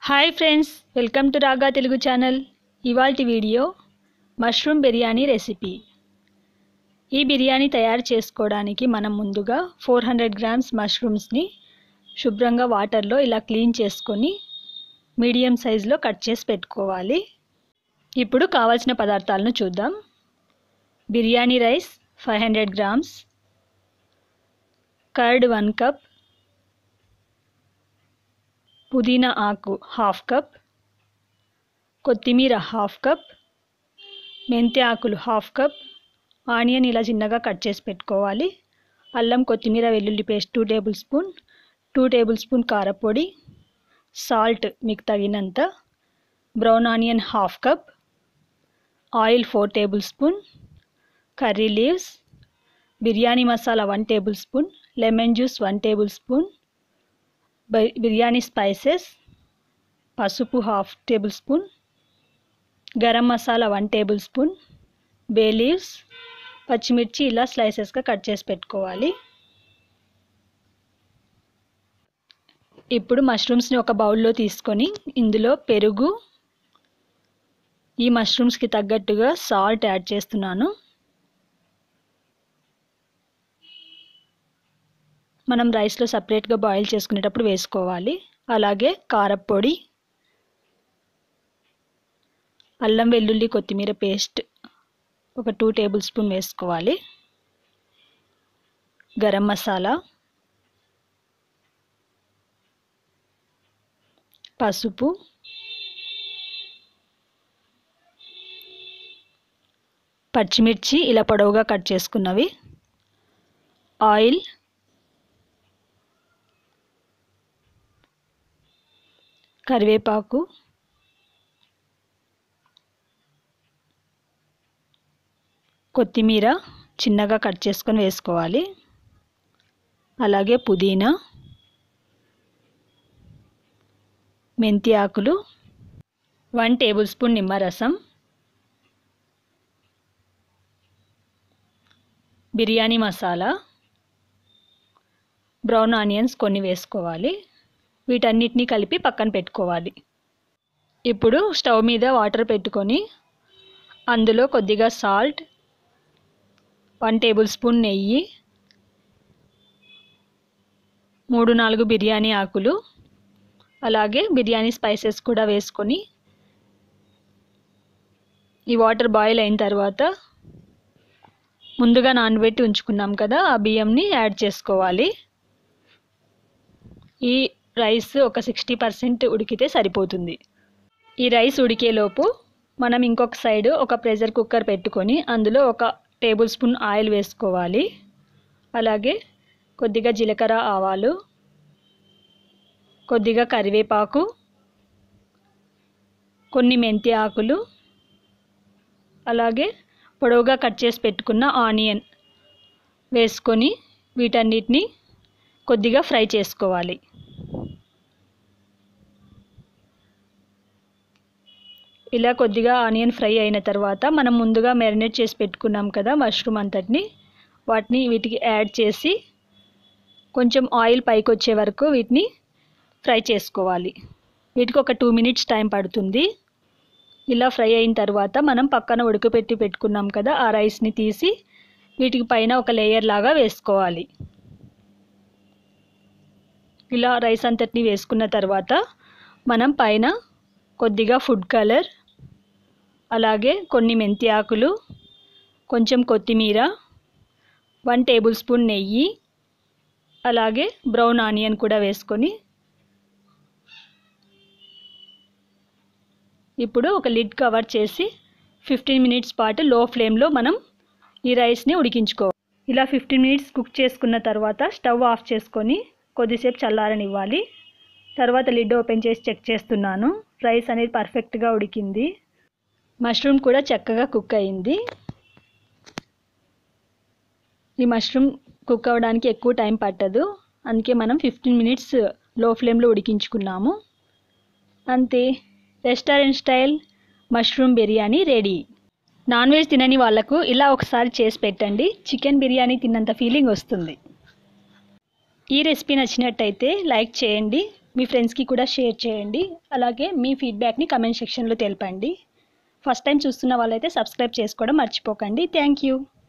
hi friends welcome to Raaga Telugu channel ఇవాల్టి video mushroom biryani recipe ఈ బిర్యానీ తయారు చేసుకోవడానికి మనం ముందుగా ఫోర్ హండ్రెడ్ గ్రామ్స్ మష్రూమ్స్ని శుభ్రంగా వాటర్లో ఇలా క్లీన్ చేసుకొని మీడియం సైజులో కట్ చేసి పెట్టుకోవాలి ఇప్పుడు కావాల్సిన పదార్థాలను చూద్దాం biryani rice five hundred grams curd one cup పుదీనా ఆకు హాఫ్ కప్ కొత్తిమీర హాఫ్ కప్ మెంతి ఆకులు హాఫ్ కప్ ఆనియన్ ఇలా చిన్నగా కట్ చేసి పెట్టుకోవాలి అల్లం కొత్తిమీర వెల్లుల్లి paste two tablespoon two tablespoon కారపొడి సాల్ట్ మీకు తగినంత brown onion half cup oil four tablespoon curry leaves biryani masala one tablespoon lemon juice one tablespoon biryani spices పసుపు half tablespoon garam masala one tablespoon bay leaves పచ్చిమిర్చి ఇలా స్లైసెస్గా cut చేసి పెట్టుకోవాలి ఇప్పుడు మష్రూమ్స్ని ఒక బౌల్లో తీసుకొని ఇందులో పెరుగు ఈ మష్రూమ్స్కి తగ్గట్టుగా సాల్ట్ యాడ్ చేస్తున్నాను మనం రైస్లో సపరేట్గా బాయిల్ చేసుకునేటప్పుడు వేసుకోవాలి అలాగే కారపొడి అల్లం వెల్లుల్లి కొత్తిమీర పేస్ట్ ఒక టూ టేబుల్ స్పూన్ వేసుకోవాలి గరం మసాలా పసుపు పచ్చిమిర్చి ఇలా పొడవుగా కట్ చేసుకున్నవి ఆయిల్ కరివేపాకు కొత్తిమీర చిన్నగా కట్ చేసుకొని వేసుకోవాలి అలాగే పుదీనా మెంతి ఆకులు వన్ టేబుల్ స్పూన్ నిమ్మరసం బిర్యానీ మసాలా బ్రౌన్ ఆనియన్స్ కొన్ని వేసుకోవాలి వీటన్నిటిని కలిపి పక్కన పెట్టుకోవాలి ఇప్పుడు స్టవ్ మీద వాటర్ పెట్టుకొని అందులో కొద్దిగా సాల్ట్ వన్ టేబుల్ స్పూన్ నెయ్యి మూడు నాలుగు బిర్యానీ ఆకులు అలాగే బిర్యానీ స్పైసెస్ కూడా వేసుకొని ఈ వాటర్ బాయిల్ అయిన తర్వాత ముందుగా నానబెట్టి ఉంచుకున్నాం కదా ఆ బియ్యంని యాడ్ చేసుకోవాలి ఈ రైస్ ఒక సిక్స్టీ పర్సెంట్ ఉడికితే సరిపోతుంది ఈ రైస్ ఉడికేలోపు మనం ఇంకొక సైడ్ ఒక ప్రెషర్ కుక్కర్ పెట్టుకొని అందులో ఒక టేబుల్ స్పూన్ ఆయిల్ వేసుకోవాలి అలాగే కొద్దిగా జీలకర్ర ఆవాలు కొద్దిగా కరివేపాకు కొన్ని మెంతి ఆకులు అలాగే పొడవుగా కట్ చేసి పెట్టుకున్న ఆనియన్ వేసుకొని వీటన్నిటిని కొద్దిగా ఫ్రై చేసుకోవాలి ఇలా కొద్దిగా ఆనియన్ ఫ్రై అయిన తర్వాత మనం ముందుగా మ్యారినేట్ చేసి పెట్టుకున్నాం కదా మష్రూమ్ అంతటిని వాటిని వీటికి యాడ్ చేసి కొంచెం ఆయిల్ పైకి వచ్చే వరకు వీటిని ఫ్రై చేసుకోవాలి వీటికి ఒక టూ మినిట్స్ టైం పడుతుంది ఇలా ఫ్రై అయిన తర్వాత మనం పక్కన ఉడకపెట్టి పెట్టుకున్నాం కదా ఆ రైస్ని తీసి వీటికి పైన ఒక లేయర్ లాగా వేసుకోవాలి ఇలా రైస్ అంతటిని వేసుకున్న తర్వాత మనం పైన కొద్దిగా ఫుడ్ కలర్ అలాగే కొన్ని మెంతి ఆకులు కొంచెం కొత్తిమీర వన్ టేబుల్ స్పూన్ నెయ్యి అలాగే బ్రౌన్ ఆనియన్ కూడా వేసుకొని ఇప్పుడు ఒక లిడ్ కవర్ చేసి ఫిఫ్టీన్ మినిట్స్ పాటు లో ఫ్లేమ్లో మనం ఈ రైస్ని ఉడికించుకోవాలి ఇలా ఫిఫ్టీన్ మినిట్స్ కుక్ చేసుకున్న తర్వాత స్టవ్ ఆఫ్ చేసుకొని కొద్దిసేపు చల్లారనివ్వాలి తర్వాత లిడ్ ఓపెన్ చేసి చెక్ చేస్తున్నాను రైస్ అనేది పర్ఫెక్ట్గా ఉడికింది మష్రూమ్ కూడా చక్కగా కుక్ అయింది ఈ మష్రూమ్ కుక్ అవ్వడానికి ఎక్కువ టైం పట్టదు అందుకే మనం ఫిఫ్టీన్ మినిట్స్ లో ఫ్లేమ్లో ఉడికించుకున్నాము అంతే restaurant style mushroom biryani ready non veg తినని వాళ్ళకు ఇలా ఒకసారి చేసి పెట్టండి చికెన్ బిర్యానీ తిన్నంత ఫీలింగ్ వస్తుంది ఈ రెసిపీ నచ్చినట్టయితే లైక్ చేయండి మీ ఫ్రెండ్స్కి కూడా షేర్ చేయండి అలాగే మీ ఫీడ్బ్యాక్ని కమెంట్ సెక్షన్లో తెలపండి ఫస్ట్ టైం చూస్తున్న వాళ్ళైతే సబ్స్క్రైబ్ చేసుకోవడం మర్చిపోకండి థ్యాంక్ యూ